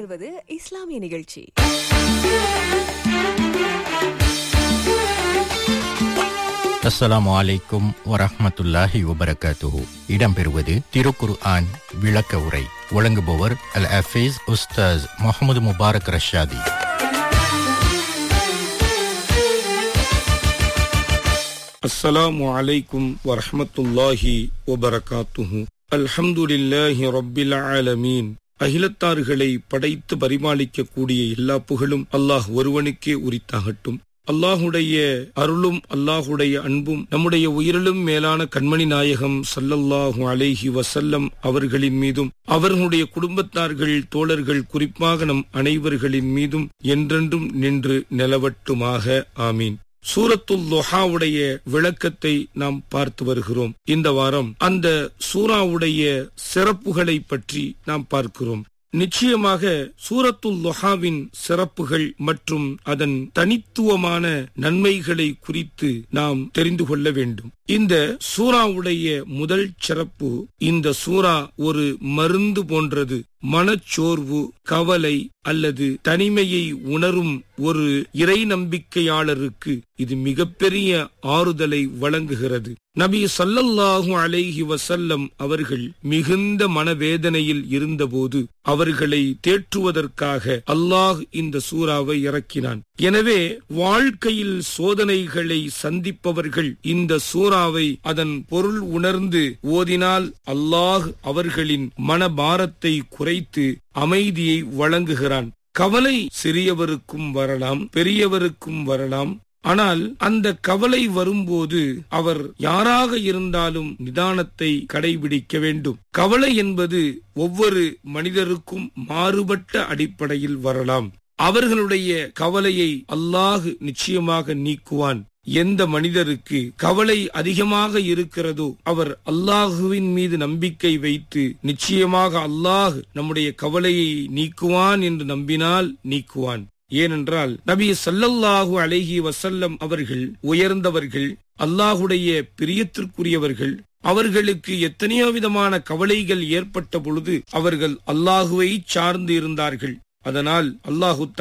வருவது இஸ்லாமிய நிகழ்ச்சி அஸ்ஸலாமு அலைக்கும் வரஹ்மத்துல்லாஹி வபரகாத்துஹு இடம்பெறுவது திருக்குர் ஆன் விளக்க உரை வழங்குபவர் அல் அஃபீஸ் உஸ்தாஸ் முகமது முபாரக் ரஷாதி السلام عليكم ورحمة الله وبركاته الحمد لله رب العالمين அகிலத்தார்களை படைத்து பரிமாளிக்கக்கூடிய எல்லா புகழும் அல்லாஹ் ஒருவனுக்கே உரித்தாகட்டும் அல்லாஹுடைய அருளும் அல்லாஹுடைய அன்பும் நம்முடைய உயிரிலும் மேலான கண்மணி நாயகம் சல்லல்லாஹு அலைஹி வசல்லம் அவர்களின் மீதும் அவர்களுடைய குடும்பத்தார்கள் தோழர்கள் குறிப்பாக நம் அனைவர்களின் மீதும் என்றென்றும் நின்று நிலவட்டுமாக ஆமீன் சூரத்துல் லொஹாவுடைய விளக்கத்தை நாம் பார்த்து வருகிறோம் இந்த வாரம் அந்த சூராவுடைய சிறப்புகளை பற்றி நாம் பார்க்கிறோம் நிச்சயமாக சூரத்துல் லொஹாவின் சிறப்புகள் மற்றும் அதன் தனித்துவமான நன்மைகளை குறித்து நாம் தெரிந்து கொள்ள வேண்டும் இந்த சூறாவுடைய முதல் சிறப்பு இந்த சூறா ஒரு மருந்து போன்றது மனச்சோர்வு கவலை அல்லது தனிமையை உணரும் ஒரு இறை நம்பிக்கையாளருக்கு இது மிகப்பெரிய ஆறுதலை வழங்குகிறது நபி சல்லல்லாஹு அலைஹி வசல்லம் அவர்கள் மிகுந்த மனவேதனையில் இருந்தபோது அவர்களை தேற்றுவதற்காக அல்லாஹ் இந்த சூறாவை இறக்கினான் எனவே வாழ்க்கையில் சோதனைகளை சந்திப்பவர்கள் இந்த சூறாவை அதன் பொருள் உணர்ந்து ஓதினால் அல்லாஹ் அவர்களின் மனபாரத்தை குறைத்து அமைதியை வழங்குகிறான் கவலை சிறியவருக்கும் வரலாம் பெரியவருக்கும் வரலாம் ஆனால் அந்த கவலை வரும்போது அவர் யாராக இருந்தாலும் நிதானத்தை கடைபிடிக்க வேண்டும் கவலை என்பது ஒவ்வொரு மனிதருக்கும் மாறுபட்ட அடிப்படையில் வரலாம் அவர்களுடைய கவலையை அல்லாஹ் நிச்சயமாக நீக்குவான் எந்த மனிதருக்கு கவலை அதிகமாக இருக்கிறதோ அவர் அல்லாஹுவின் மீது நம்பிக்கை வைத்து நிச்சயமாக அல்லாஹ் நம்முடைய கவலையை நீக்குவான் என்று நம்பினால் நீக்குவான் ஏனென்றால் நபி சல்லல்லாஹு அலைஹி வசல்லம் அவர்கள் உயர்ந்தவர்கள் அல்லாஹுடைய பிரியத்திற்குரியவர்கள் அவர்களுக்கு எத்தனையோ விதமான கவலைகள் ஏற்பட்ட பொழுது அவர்கள் அல்லாஹுவை சார்ந்து இருந்தார்கள் அதனால் அல்லாஹு